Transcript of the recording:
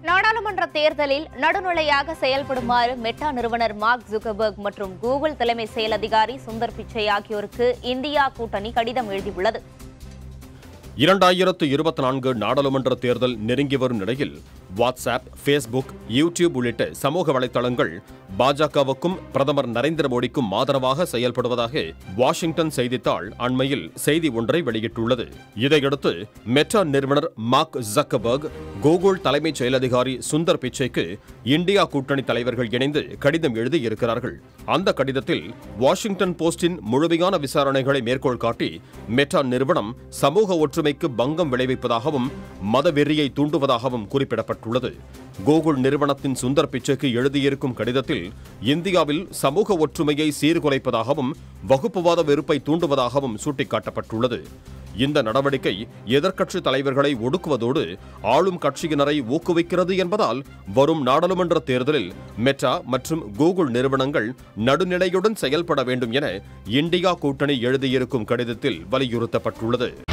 நாடாளுமன்ற தேர்தலில் நடுநிலையாக செயல்படுமாறு மெட்டா நிறுவனர் மார்க் ஜுகர்பர்க் மற்றும் கூகுள் தலைமை செயல் அதிகாரி சுந்தர் பிச்சை ஆகியோருக்கு இந்தியா கூட்டணி கடிதம் எழுதியுள்ளது இரண்டாயிரத்து இருபத்தி நான்கு நாடாளுமன்ற தேர்தல் நெருங்கி வரும் நிலையில் வாட்ஸ்அப் ஃபேஸ்புக் யூடியூப் உள்ளிட்ட சமூக வலைதளங்கள் பாஜகவுக்கும் பிரதமர் நரேந்திர மோடிக்கும் ஆதரவாக செயல்படுவதாக வாஷிங்டன் செய்தித்தாள் அண்மையில் செய்தி ஒன்றை வெளியிட்டுள்ளது இதையடுத்து மெட்டா நிறுவனர் மார்க் ஜக்கபர்க் கூகுள் தலைமைச் செயல் அதிகாரி சுந்தர் பிச்சைக்கு இந்தியா கூட்டணி தலைவர்கள் இணைந்து கடிதம் எழுதியிருக்கிறார்கள் அந்த கடிதத்தில் வாஷிங்டன் போஸ்டின் முழுமையான விசாரணைகளை மேற்கோள் காட்டி மெட்டா நிறுவனம் சமூக ஒற்றுமைக்கு பங்கம் விளைவிப்பதாகவும் மதவெறியை தூண்டுவதாகவும் குறிப்பிடப்பட்டுள்ளது கூகுள் நிறுவனத்தின் சுந்தர் பிச்சைக்கு எழுதியிருக்கும் கடிதத்தில் இந்தியாவில் சமூக ஒற்றுமையை சீர்குலைப்பதாகவும் வகுப்புவாத வெறுப்பை தூண்டுவதாகவும் சுட்டிக்காட்டப்பட்டுள்ளது இந்த நடவடிக்கை எதிர்க்கட்சி தலைவர்களை ஒடுக்குவதோடு ஆளும் கட்சியினரை ஊக்குவிக்கிறது என்பதால் வரும் நாடாளுமன்ற தேர்தலில் மெட்டா மற்றும் கூகுள் நிறுவனங்கள் நடுநிலையுடன் செயல்பட வேண்டும் என இந்தியா கூட்டணி எழுதியிருக்கும் கடிதத்தில் வலியுறுத்தப்பட்டுள்ளது